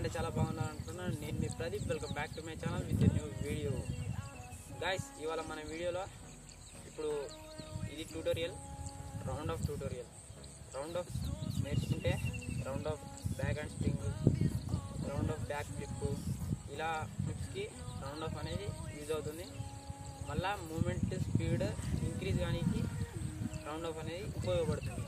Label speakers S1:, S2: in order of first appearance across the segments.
S1: అంటే చాలా బాగున్నారు అనుకున్నాను నేను మీ Pradeep welcome back to my channel with new video guys ఇవాళ మన వీడియోలో ఇప్పుడు ఇది tutorial round off tutorial round off నేర్చుకుంటే round off back and spring round off back flip ఇలా ఫ్లిప్స్కి రౌండ్ ఆఫ్ అనేది యూజ్ అవుతుంది మళ్ళా మూమెంట్ స్పీడ్ ఇంక్రీజ్ కానీ రౌండ్ ఆఫ్ అనేది ఉపయోగపడుతుంది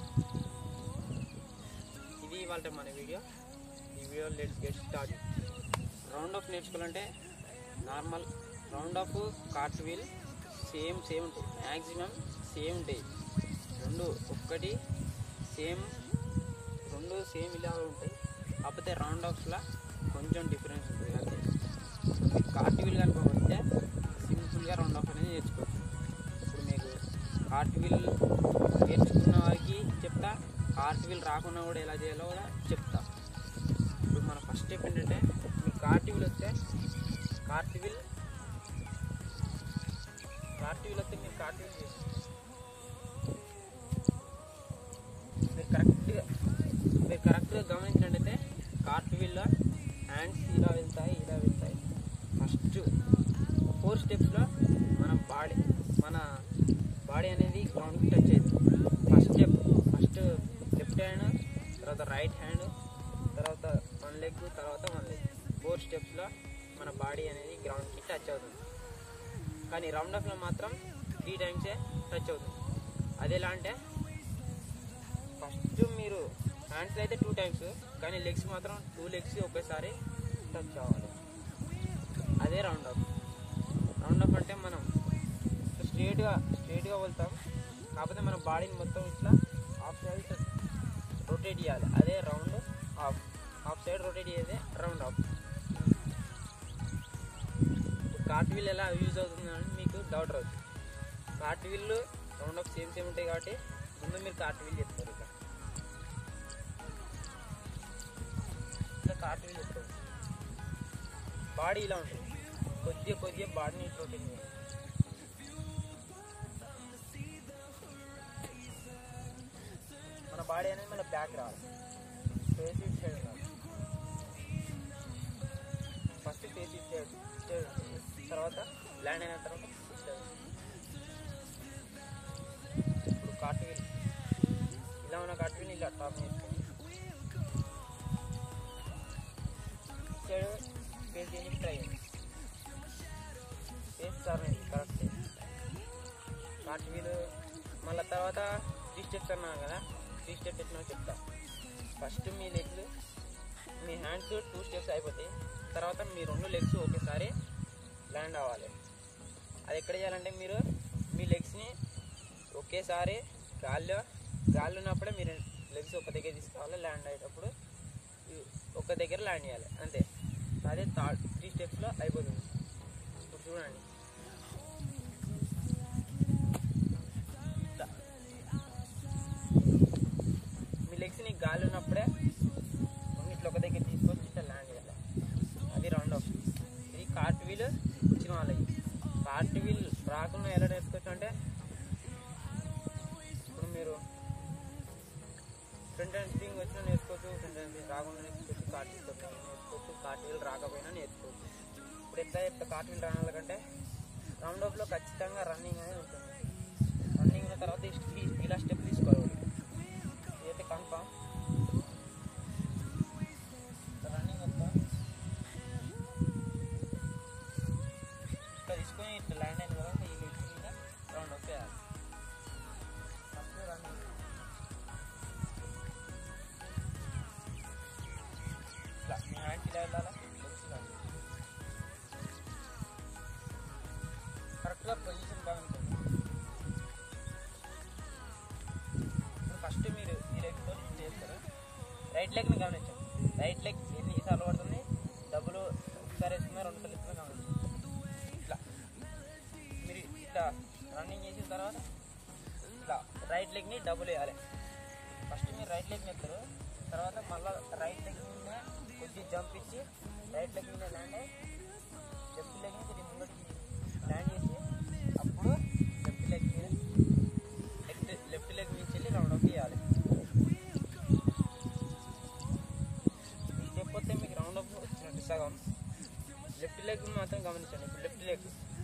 S1: ఇది ఇవాళ మన వీడియో ఈ video let's get start round off నేర్చుకోవాలంటే normal round off cartwheel same same ఉంటాయి మ్యాక్సిమం సేమ్ ఉంటాయి రెండు ఒక్కటి సేమ్ రెండు సేమ్ ఇలా ఉంటాయి కాకపోతే రౌండ్ ఆఫ్స్లో కొంచెం డిఫరెన్స్ ఉంటుంది అంతే మీకు కార్ట్ వీల్ కనుక వస్తే సింపుల్గా రౌండ్ ఆఫ్ అనేది నేర్చుకోవచ్చు ఇప్పుడు మీకు కార్ట్ వీల్ నేర్చుకున్న వారికి చెప్తా కార్ట్ వీల్ రాకుండా కూడా ఎలా చేయాలో కూడా చెప్తా ఇప్పుడు మన ఫస్ట్ స్టెప్ ఏంటంటే మీకు కార్ట్ వీల్ వస్తే కార్ట్ వీల్ కార్ట్ వీల్ వస్తే మీరు కార్ట్ వీల్ చేసి మీరు కరెక్ట్గా మీరు కరెక్ట్గా గమనించినట్టయితే కార్ట్ వీల్లో హ్యాండ్స్ ఇలా వెళ్తాయి ఇలా వెళ్తాయి ఫస్ట్ ఫోర్ స్టెప్స్లో మన బాడీ మన బాడీ అనేది గ్రౌండ్కి టచ్ అవుతుంది first step first left hand తర్వాత రైట్ హ్యాండ్ తర్వాత వన్ లెగ్ తర్వాత వన్ లెగ్ ఫోర్ స్టెప్స్లో మన బాడీ అనేది గ్రౌండ్కి టచ్ అవుతుంది కానీ రౌండ్ ఆఫ్లో మాత్రం త్రీ టైమ్సే టచ్ అవుతుంది అది ఎలా అంటే ఫస్ట్ మీరు హ్యాండ్స్ అయితే టూ టైమ్స్ కానీ లెగ్స్ మాత్రం టూ లెగ్స్ ఒకేసారి టచ్ అవ్వాలి అదే రౌండ్ ఆఫ్ రౌండ్ ఆఫ్ అంటే మనం స్ట్రేట్గా స్ట్రేట్గా వెళ్తాం కాకపోతే మన బాడీని మొత్తం ఇట్లా హాఫ్ సైడ్ రొటేట్ చేయాలి అదే round off half side rotate చేసేదే రౌండ్ ఆఫ్ కార్ట్ వీల్ ఎలా యూజ్ అవుతుందని మీకు డౌట్ రావచ్చు cartwheel round off same same ఉంటాయి కాబట్టి ముందు మీరు కార్ట్ వీల్ చెప్తారు ఇట్లా ఇట్లా కార్ట్ వీల్ చెప్తారు బాడీ ఇలా ఉంటుంది కొద్దిగా కొద్దిగా బాడీని రొటేట్ చేయాలి మన బాడీ అనేది మన బ్యాక్ రావాలి ఫేస్ ఇట్ సైడ్ రావాలి first face it side side ఉంటుంది. తర్వాత ల్యాండ్ అయిన తర్వాత ఇట్ సైడ్ ఇప్పుడు కార్ట్ వీల్ ఇలా ఉన్న కార్ట్ వీల్ ఇలా టాప్ చేసుకొని సైడ్ ఫేస్ చేయడానికి ట్రై చేయండి face turn correct cartwheel మళ్ళీ తర్వాత త్రీ స్టెప్స్ అన్నాను కదా త్రీ స్టెప్స్ ఎట్లా చెప్తా ఫస్ట్ మీ లెగ్స్ మీ హ్యాండ్స్ టూ స్టెప్స్ అయిపోతాయి తర్వాత మీ రెండు లెగ్స్ ఒకేసారి ల్యాండ్ అవ్వాలి అది ఎక్కడ చేయాలంటే మీరు మీ లెగ్స్ని ఒకేసారి గాల్లో గాలి ఉన్నప్పుడే మీరు లెగ్స్ ఒక దగ్గర తీసుకోవాలి ల్యాండ్ అయ్యేటప్పుడు ఇవి ఒక దగ్గర ల్యాండ్ చేయాలి అంతే అదే థర్డ్ త్రీ స్టెప్స్లో అయిపోతుంది ఇప్పుడు చూడండి ఇట్లా. మీ లెగ్స్ని గాలి ఉన్నప్పుడే ఇట్లా ఒక దగ్గర తీసుకొచ్చి ఇట్లా ల్యాండ్ చేయాలి అది రౌండ్ ఆఫ్ ఇది కార్ట్ వీల్ వచ్చిన వాళ్ళకి కార్ట్ వీల్ రాకుండా ఎలా నేర్చుకోవచ్చు అంటే ఇప్పుడు మీరు ఫ్రంట్ అండ్ స్ప్రింగ్ వచ్చినా నేర్చుకోవచ్చు ఫ్రంట్ అండ్ స్ప్రింగ్ రాకుండా నేర్చుకోవచ్చు కార్ట్ వీల్ నేర్చుకోవచ్చు కార్ట్ వీల్ రాకపోయినా నేర్చుకోవచ్చు ఇప్పుడు ఎట్లా చెప్తా కార్ట్ వీల్ రానాలంటే రౌండ్ ఆఫ్లో ఖచ్చితంగా రన్నింగ్ అనేది ఉంటుంది రన్నింగ్ ఉన్న తర్వాత ఈ స్టీ- ఇలా స్టెప్ తీసుకోవాలి ఇదైతే కన్ఫామ్ రన్నింగ్ వస్తా ఇట్లా తీసుకొని ఇట్లా ల్యాండ్ అయిన తర్వాత ఈ లెగ్ మీద రౌండ్ ఆఫ్ చేయాలి ఫస్ట్ రన్నింగ్ ఇట్లా మీ హ్యాండ్స్ ఇలా వెళ్ళాలా లెగ్స్ ఇలా కరెక్ట్గా పొజిషన్ బాగుంటుంది ఇప్పుడు ఫస్ట్ మీరు ఈ లెగ్తో చేస్తారు రైట్ లెగ్ని గమనించండి రైట్ లెగ్ ఎన్ని సార్లు పడుతుంది డబ్బులు ఒకసారి వేసుకున్నా రెండు సార్లు వేసుకున్నా గమనించండి ఇట్లా మీరు ఇట్లా రన్నింగ్ చేసిన తర్వాత ఇట్లా రైట్ లెగ్ని డబుల్ వేయాలి ఫస్ట్ మీరు రైట్ లెగ్ ఎత్తారు తర్వాత మళ్ళీ రైట్ లెగ్ మీద కొద్ది జంప్ ఇచ్చి రైట్ లెగ్ మీద ల్యాండ్ అయ్యి లెఫ్ట్ లెగ్ నుంచి ఇది ముంగడికి ల్యాండ్ చేసి అప్పుడు లెఫ్ట్ లెగ్ మీద లెఫ్ట్ లెఫ్ట్ లెగ్ నుంచి వెళ్ళి రౌండ్ ఆఫ్ చేయాలి ఈ స్టెప్ వస్తే మీకు రౌండ్ గమనించండి ఇప్పుడు లెఫ్ట్ లెగ్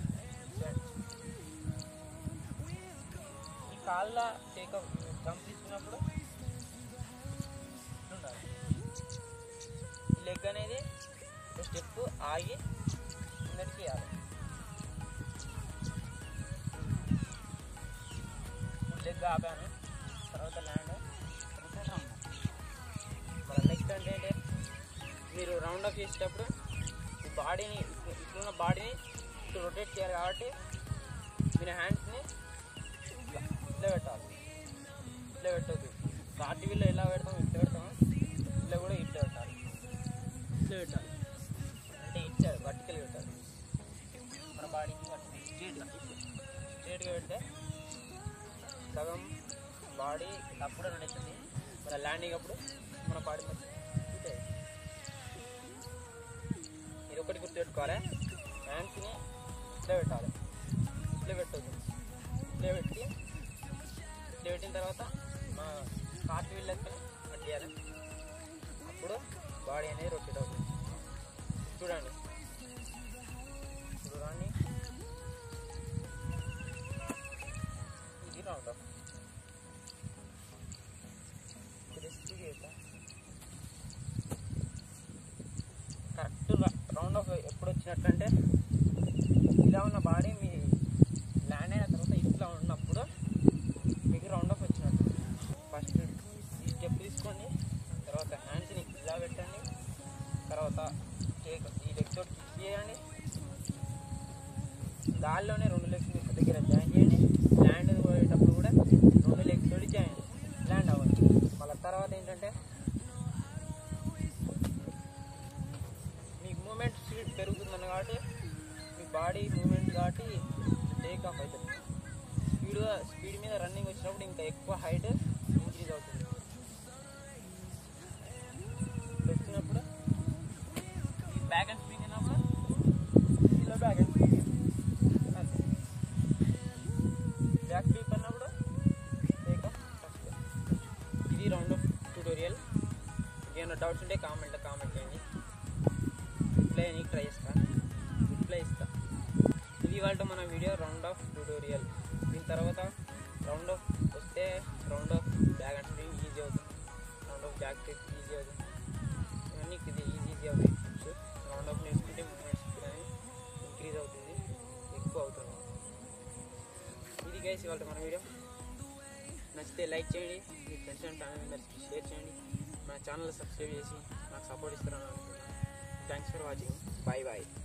S1: ఈ కాళ్ళ టేకప్ జంప్ తీసుకున్నప్పుడు ఇట్లుండాలి ఈ లెగ్ అనేది ఒక స్టెప్ ఆగి కిందకి వేయాలి లెగ్ ఆపాను తర్వాత ల్యాండ్ మన నెక్స్ట్ అంటే ఏంటి మీరు రౌండ్ అప్ చేసేటప్పుడు ఈ బాడీని ఇప్పుడున్న బాడీని ఇటు రొటేట్ చేయాలి కాబట్టి మీరు హ్యాండ్స్ని ఇట్లా ఇట్లా పెట్టాలి ఇట్లా పెట్టద్దు కాటి వీళ్ళు ఎలా పెడతాం ఇట్లా పెడతాం ఇట్లా కూడా ఇట్లా పెట్టాలి ఇట్లా పెట్టాలి అంటే ఇచ్చారు వర్టికల్ పెట్టాలి మన బాడీకి స్ట్రేట్గా స్ట్రేట్గా పెడితే సగం బాడీ అప్పుడే నడుస్తుంది మన ల్యాండింగ్ అప్పుడు మన బాడీ మొత్తం ఇటే. ఇది ఒకటి గుర్తుపెట్టుకోవాలి హ్యాండ్స్ని ఇట్లా పెట్టాలి ఇట్లా పెట్టద్దు ఇట్లా పెట్టి ఇట్లా పెట్టిన తర్వాత మా కాట్ వీల్ లెక్కని కట్ చేయాలి అప్పుడు బాడీ అనేది రొటేట్ అవుతుంది చూడండి ఇప్పుడు రాని ఇది రౌండ్ ఆఫ్ రెస్ట్ చేద్దాం కరెక్ట్ రౌండ్ ఆఫ్ ఎప్పుడు వచ్చినట్లంటే ఇలా ఉన్న బాడీ మీ ల్యాండ్ అయిన తర్వాత ఇట్లా ఉన్నప్పుడు మీకు రౌండ్ ఆఫ్ వచ్చినట్టు ఫస్ట్ ఈ స్టెప్ తీసుకోండి తర్వాత హ్యాండ్స్ని ఇలా పెట్టండి తర్వాత టేక్ ఈ లెగ్ తోటి కిక్ చేయండి గాల్లోనే రెండు లెగ్స్ మీ దగ్గర జాయిన్ చేయండి ల్యాండ్ పోయేటప్పుడు కూడా రెండు లెగ్స్ తోటి జాయిన్ ల్యాండ్ అవ్వండి మళ్ళీ తర్వాత ఏంటంటే మీకు మూమెంట్ స్పీడ్ పెరుగుతుందన్న కాబట్టి మీ బాడీ మూమెంట్ కాబట్టి టేక్ ఆఫ్ అవుతుంది స్పీడ్గా స్పీడ్ మీద రన్నింగ్ వచ్చినప్పుడు ఇంకా ఎక్కువ హైట్ ఇంక్రీజ్ అవుతుంది వచ్చినప్పుడు ఈ బ్యాక్ అండ్ స్ప్రింగ్ అయినప్పుడు ఇలా బ్యాక్ అండ్ స్ప్రింగ్ అంతే బ్యాక్ స్వీప్ అన్నప్పుడు టేక్ ఆఫ్ ఫస్ట్ ఇది రౌండ్ ఆఫ్ ట్యూటోరియల్ ఏమైనా డౌట్స్ ఉంటే కామెంట్ కామెంట్ చేయండి రిప్లై నీకు ట్రై చేస్తా రిప్లై ఇస్తా ఇది ఇవాళ మన వీడియో రౌండ్ ఆఫ్ ట్యూటోరియల్ దీని తర్వాత రౌండ్ ఆఫ్ వస్తే round off back and spring easy అవుతుంది round off back trip easy అవుతుంది ఇవన్నీ ఇది ఈజీ ఈజీ అవుతాయి టిప్స్ రౌండ్ ఆఫ్ నేర్చుకుంటే మూమెంట్ స్పీడ్ అనేది ఇంక్రీజ్ అవుతుంది ఎక్కువ అవుతుంది ఇది గైస్ ఇవాళ మన వీడియో నచ్చితే లైక్ చేయండి మీ ఫ్రెండ్స్ అండ్ ఫ్యామిలీ మెంబర్స్కి షేర్ చేయండి మన ఛానల్ సబ్స్క్రైబ్ చేసి నాకు సపోర్ట్ ఇస్తారని అనుకుంటున్నాను thanks for watching bye bye